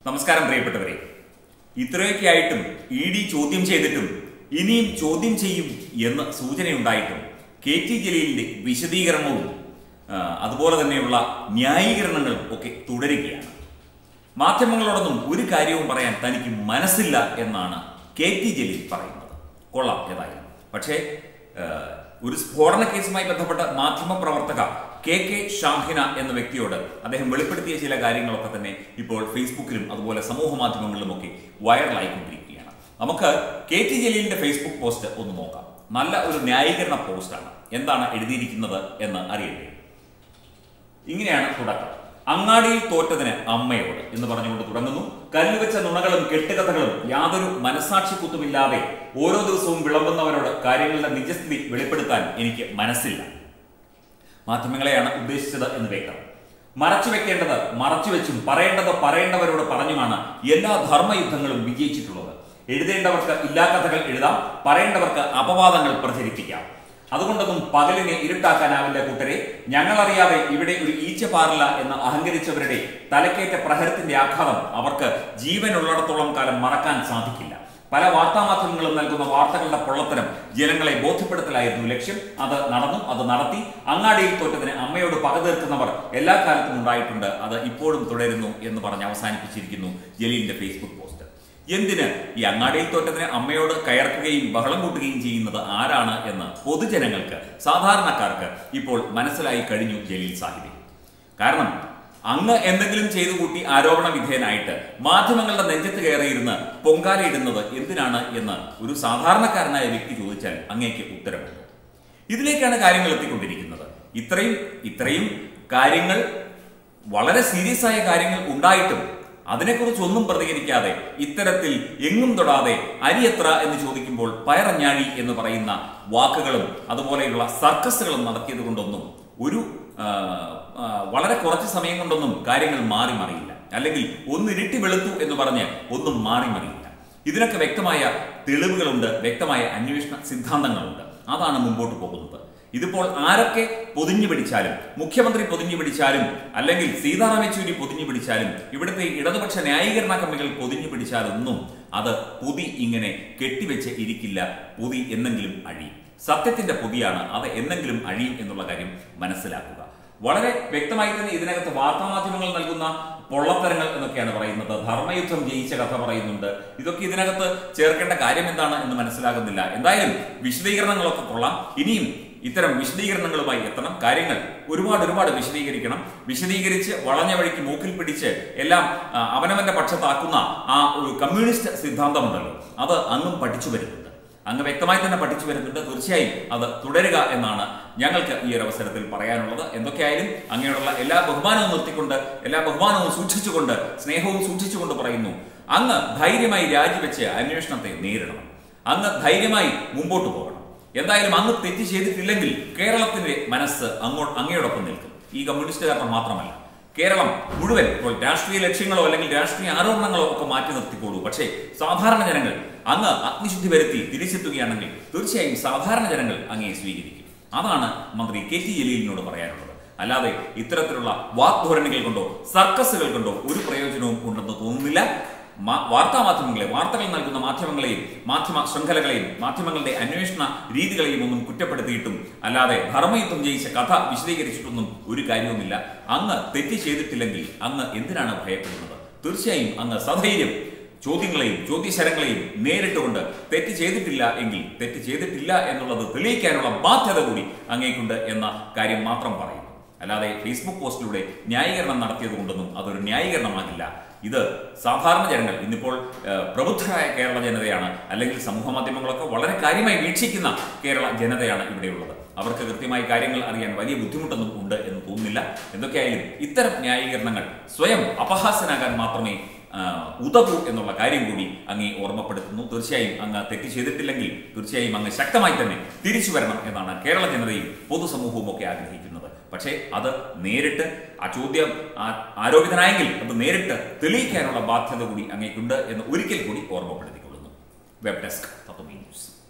നമസ്കാരം പ്രിയപ്പെട്ടവരെ ഇത്രയൊക്കെ ആയിട്ടും ഇ ഡി ചോദ്യം ചെയ്തിട്ടും ഇനിയും ചോദ്യം ചെയ്യും എന്ന് സൂചനയുണ്ടായിട്ടും കെ ടി ജലീലിന്റെ വിശദീകരണവും ആ, അതുപോലെ തന്നെയുള്ള ന്യായീകരണങ്ങളും ഒക്കെ തുടരുകയാണ് മാധ്യമങ്ങളോടൊന്നും ഒരു കാര്യവും പറയാൻ തനിക്ക് മനസ്സില്ല എന്നാണ് കെ ടി ജലീൽ പറയുന്നത് കൊള്ളാം ഏതായാലും പക്ഷേ ആ, ഒരു സ്ഫോടന കേസുമായി ബന്ധപ്പെട്ട മാധ്യമ പ്രവർത്തക കെ കെ ഷാഹിന എന്ന വ്യക്തിയോട് അദ്ദേഹം വെളിപ്പെടുത്തിയ ചില കാര്യങ്ങളൊക്കെ തന്നെ ഇപ്പോൾ ഫേസ്ബുക്കിലും അതുപോലെ സമൂഹ മാധ്യമങ്ങളിലുമൊക്കെ വൈറലായിക്കൊണ്ടിരിക്കുകയാണ് നമുക്ക് കെ ടി ജലീലിന്റെ ഫേസ്ബുക്ക് പോസ്റ്റ് ഒന്ന് നോക്കാം നല്ല ഒരു ന്യായീകരണ പോസ്റ്റാണ് എന്താണ് എഴുതിയിരിക്കുന്നത് എന്ന് അറിയണ്ടേ ഇങ്ങനെയാണ് തുടക്കം അങ്ങാടിയിൽ തോറ്റതിന് അമ്മയോട് എന്ന് പറഞ്ഞുകൊണ്ട് തുടങ്ങുന്നു കല്ലുവെച്ച നുണകളും കെട്ടുകഥകളും യാതൊരു മനസാക്ഷി കുത്തുമില്ലാതെ ഓരോ ദിവസവും വിളമ്പുന്നവരോട് കാര്യങ്ങളുടെ നിജസ്ഥിതി വെളിപ്പെടുത്താൻ എനിക്ക് മനസ്സില്ല മാധ്യമങ്ങളെയാണ് ഉദ്ദേശിച്ചത് എന്ന് വ്യക്തം മറച്ചു വെക്കേണ്ടത് മറച്ചു വെച്ചും പറയേണ്ടത് പറയേണ്ടവരോട് പറഞ്ഞുമാണ് എല്ലാ ധർമ്മയുദ്ധങ്ങളും വിജയിച്ചിട്ടുള്ളത് എഴുതേണ്ടവർക്ക് ഇല്ലാ കഥകൾ എഴുതാം പറയേണ്ടവർക്ക് അപവാദങ്ങൾ പ്രചരിപ്പിക്കാം അതുകൊണ്ടൊന്നും പകലിനെ ഇരുട്ടാക്കാനാവില്ല കൂട്ടരെ ഞങ്ങളറിയാതെ ഇവിടെ ഒരു ഈച്ച പാറില്ല എന്ന് അഹങ്കരിച്ചവരുടെ തലക്കേറ്റ പ്രഹരത്തിന്റെ ആഘാതം അവർക്ക് ജീവനുള്ളിടത്തോളം കാലം മറക്കാൻ സാധിക്കില്ല പല വാർത്താമാധ്യമങ്ങളും നൽകുന്ന വാർത്തകളുടെ പൊള്ളത്തരം ജനങ്ങളെ ബോധ്യപ്പെടുത്തലായിരുന്നു ലക്ഷ്യം അത് നടന്നു അത് നടത്തി അങ്ങാടിയിൽ തോറ്റതിന് അമ്മയോട് പക തീർക്കുന്നവർ എല്ലാ കാലത്തും ഉണ്ടായിട്ടുണ്ട് അത് ഇപ്പോഴും തുടരുന്നു എന്ന് പറഞ്ഞ് അവസാനിപ്പിച്ചിരിക്കുന്നു ജലീലിന്റെ ഫേസ്ബുക്ക് പോസ്റ്റ് എന്തിന് ഈ അങ്ങാടിയിൽ തോറ്റതിന് അമ്മയോട് കയർക്കുകയും ബഹളം കൂട്ടുകയും ചെയ്യുന്നത് ആരാണ് എന്ന് പൊതുജനങ്ങൾക്ക് സാധാരണക്കാർക്ക് ഇപ്പോൾ മനസ്സിലായി കഴിഞ്ഞു ജലീൽ സാഹിബി കാരണം അങ്ങ് എന്തെങ്കിലും ചെയ്തു കൂട്ടി ആരോപണ വിധേയനായിട്ട് മാധ്യമങ്ങളുടെ നെഞ്ചത്ത് കയറിയിരുന്ന് പൊങ്കാലയിടുന്നത് എന്തിനാണ് എന്ന് ഒരു സാധാരണക്കാരനായ വ്യക്തി ചോദിച്ചാൽ അങ്ങേക്ക് ഉത്തരവുണ്ട് ഇതിലേക്കാണ് കാര്യങ്ങൾ എത്തിക്കൊണ്ടിരിക്കുന്നത് ഇത്രയും ഇത്രയും കാര്യങ്ങൾ വളരെ സീരിയസ് ആയ കാര്യങ്ങൾ ഉണ്ടായിട്ടും അതിനെക്കുറിച്ച് ഒന്നും പ്രതികരിക്കാതെ ഇത്തരത്തിൽ എങ്ങും തൊടാതെ അരി എത്ര എന്ന് ചോദിക്കുമ്പോൾ പയറഞ്ഞാഴി എന്ന് പറയുന്ന വാക്കുകളും അതുപോലെയുള്ള സർക്കസുകളും നടത്തിയത് കൊണ്ടൊന്നും ഒരു ആ, ആ, വളരെ കുറച്ച് സമയം കൊണ്ടൊന്നും കാര്യങ്ങൾ മാറി മറിയില്ല അല്ലെങ്കിൽ ഒന്ന് ഇരുട്ടി വെളുത്തു എന്ന് പറഞ്ഞ് ഒന്നും മാറി മറിയില്ല ഇതിനൊക്കെ വ്യക്തമായ തെളിവുകളുണ്ട് വ്യക്തമായ അന്വേഷണ സിദ്ധാന്തങ്ങളുണ്ട് അതാണ് മുമ്പോട്ട് പോകുന്നത് ഇതിപ്പോൾ ആരൊക്കെ പൊതിഞ്ഞു പിടിച്ചാലും മുഖ്യമന്ത്രി പൊതിഞ്ഞു പിടിച്ചാലും അല്ലെങ്കിൽ സീതാറാം യെച്ചൂരി പൊതിഞ്ഞു പിടിച്ചാലും ഇവിടുത്തെ ഇടതുപക്ഷ ന്യായീകരണ കമ്മികൾ പൊതിഞ്ഞു പിടിച്ചാലൊന്നും അത് പൊതി ഇങ്ങനെ കെട്ടിവെച്ച് ഇരിക്കില്ല പൊതി എന്നെങ്കിലും അഴിയും സത്യത്തിന്റെ പൊതിയാണ് അത് എന്നെങ്കിലും അഴിയും എന്നുള്ള കാര്യം മനസ്സിലാക്കുക വളരെ വ്യക്തമായി തന്നെ ഇതിനകത്ത് വാർത്താമാധ്യമങ്ങൾ നൽകുന്ന പൊള്ളത്തരങ്ങൾ എന്നൊക്കെയാണ് പറയുന്നത് ധർമ്മയുദ്ധം ജയിച്ച കഥ പറയുന്നുണ്ട് ഇതൊക്കെ ഇതിനകത്ത് ചേർക്കേണ്ട കാര്യം എന്താണ് എന്ന് മനസ്സിലാകുന്നില്ല എന്തായാലും വിശദീകരണങ്ങളൊക്കെ കൊള്ളാം ഇനിയും ഇത്തരം വിശദീകരണങ്ങളുമായി എത്തണം കാര്യങ്ങൾ ഒരുപാട് ഒരുപാട് വിശദീകരിക്കണം വിശദീകരിച്ച് വളഞ്ഞ വഴിക്ക് മൂക്കിൽ പിടിച്ച് എല്ലാം ആ, അവനവന്റെ പക്ഷത്താക്കുന്ന ആ ഒരു കമ്മ്യൂണിസ്റ്റ് സിദ്ധാന്തമുണ്ടല്ലോ അത് അങ്ങും പഠിച്ചു വരുന്നുണ്ട് അങ്ങ് വ്യക്തമായി തന്നെ പഠിച്ചു വരുന്നുണ്ട് തീർച്ചയായും അത് തുടരുക എന്നാണ് ഞങ്ങൾക്ക് ഈ ഒരു അവസരത്തിൽ പറയാനുള്ളത് എന്തൊക്കെയായാലും അങ്ങനെയുള്ള എല്ലാ ബഹുമാനവും നിർത്തിക്കൊണ്ട് എല്ലാ ബഹുമാനവും സൂക്ഷിച്ചുകൊണ്ട് സ്നേഹവും സൂക്ഷിച്ചുകൊണ്ട് പറയുന്നു അങ്ങ് ധൈര്യമായി രാജിവെച്ച് അന്വേഷണത്തെ നേരിടണം അങ്ങ് ധൈര്യമായി മുമ്പോട്ട് പോകണം എന്തായാലും അങ്ങ് തെറ്റ് ചെയ്തിട്ടില്ലെങ്കിൽ കേരളത്തിന്റെ മനസ്സ് അങ്ങോ അങ്ങയോടൊപ്പം നിൽക്കും ഈ കമ്മ്യൂണിസ്റ്റുകാരുടെ മാത്രമല്ല കേരളം മുഴുവൻ ഇപ്പോൾ രാഷ്ട്രീയ ലക്ഷ്യങ്ങളോ അല്ലെങ്കിൽ രാഷ്ട്രീയ ആരോപണങ്ങളോ ഒക്കെ മാറ്റി നിർത്തിക്കോളൂ പക്ഷേ സാധാരണ ജനങ്ങൾ അങ്ങ് അഗ്നിശുദ്ധി വരുത്തി തിരിച്ചെത്തുകയാണെങ്കിൽ തീർച്ചയായും സാധാരണ ജനങ്ങൾ അങ്ങയെ സ്വീകരിക്കും അതാണ് മന്ത്രി കെ ടി ജലീലിനോട് പറയാനുള്ളത് അല്ലാതെ ഇത്തരത്തിലുള്ള വാഗ്ധോരണികൾ കൊണ്ടോ സർക്കസുകൾ കൊണ്ടോ ഒരു പ്രയോജനവും ഉണ്ടെന്ന് തോന്നുന്നില്ല മാ- വാർത്താ മാധ്യമങ്ങളെ വാർത്തകൾ നൽകുന്ന മാധ്യമങ്ങളെയും മാധ്യമ ശൃംഖലകളെയും മാധ്യമങ്ങളുടെ അന്വേഷണ രീതികളെയും ഒന്നും കുറ്റപ്പെടുത്തിയിട്ടും അല്ലാതെ ധർമ്മയുദ്ധം ജയിച്ച കഥ വിശദീകരിച്ചിട്ടൊന്നും ഒരു കാര്യവുമില്ല അങ്ങ് തെറ്റ് ചെയ്തിട്ടില്ലെങ്കിൽ അങ്ങ് എന്തിനാണ് ഭയപ്പെടുന്നത് തീർച്ചയായും അങ്ങ് സധൈര്യം ചോദ്യങ്ങളെയും ചോദ്യശരങ്ങളെയും നേരിട്ടുകൊണ്ട് തെറ്റ് ചെയ്തിട്ടില്ല എങ്കിൽ തെറ്റ് ചെയ്തിട്ടില്ല എന്നുള്ളത് തെളിയിക്കാനുള്ള ബാധ്യത കൂടി അങ്ങേക്കുണ്ട് എന്ന കാര്യം മാത്രം പറയുന്നു അല്ലാതെ ഫേസ്ബുക്ക് പോസ്റ്റിലൂടെ ന്യായീകരണം നടത്തിയത് കൊണ്ടൊന്നും അതൊരു ന്യായീകരണമാകില്ല ഇത് സാധാരണ ജനങ്ങൾ ഇന്നിപ്പോൾ ഏഹ്, പ്രബുദ്ധരായ കേരള ജനതയാണ് അല്ലെങ്കിൽ സമൂഹ മാധ്യമങ്ങളൊക്കെ വളരെ കാര്യമായി വീക്ഷിക്കുന്ന കേരള ജനതയാണ് ഇവിടെയുള്ളത് അവർക്ക് കൃത്യമായി കാര്യങ്ങൾ അറിയാൻ വലിയ ബുദ്ധിമുട്ടൊന്നും ഉണ്ട് എന്ന് തോന്നുന്നില്ല എന്തൊക്കെയായാലും ഇത്തരം ന്യായീകരണങ്ങൾ സ്വയം അപഹാസ്യനാകാൻ മാത്രമേ ആ, ഉതകൂ എന്നുള്ള കാര്യം കൂടി അങ്ങേ ഓർമ്മപ്പെടുത്തുന്നു തീർച്ചയായും അങ്ങ് തെറ്റ് ചെയ്തിട്ടില്ലെങ്കിൽ തീർച്ചയായും അങ്ങ് ശക്തമായി തന്നെ തിരിച്ചു വരണം എന്നാണ് കേരള ജനതയും പൊതുസമൂഹവും ഒക്കെ ആഗ്രഹിക്കുന്നത് പക്ഷേ അത് നേരിട്ട് ആ ചോദ്യം ആ- ആരോപിതനായെങ്കിൽ അത് നേരിട്ട് തെളിയിക്കാനുള്ള ബാധ്യത കൂടി അങ്ങേക്കുണ്ട് എന്ന് ഒരിക്കൽ കൂടി ഓർമ്മപ്പെടുത്തിക്കൊള്ളുന്നു വെബ് ഡെസ്ക് തത്വമീ ന്യൂസ്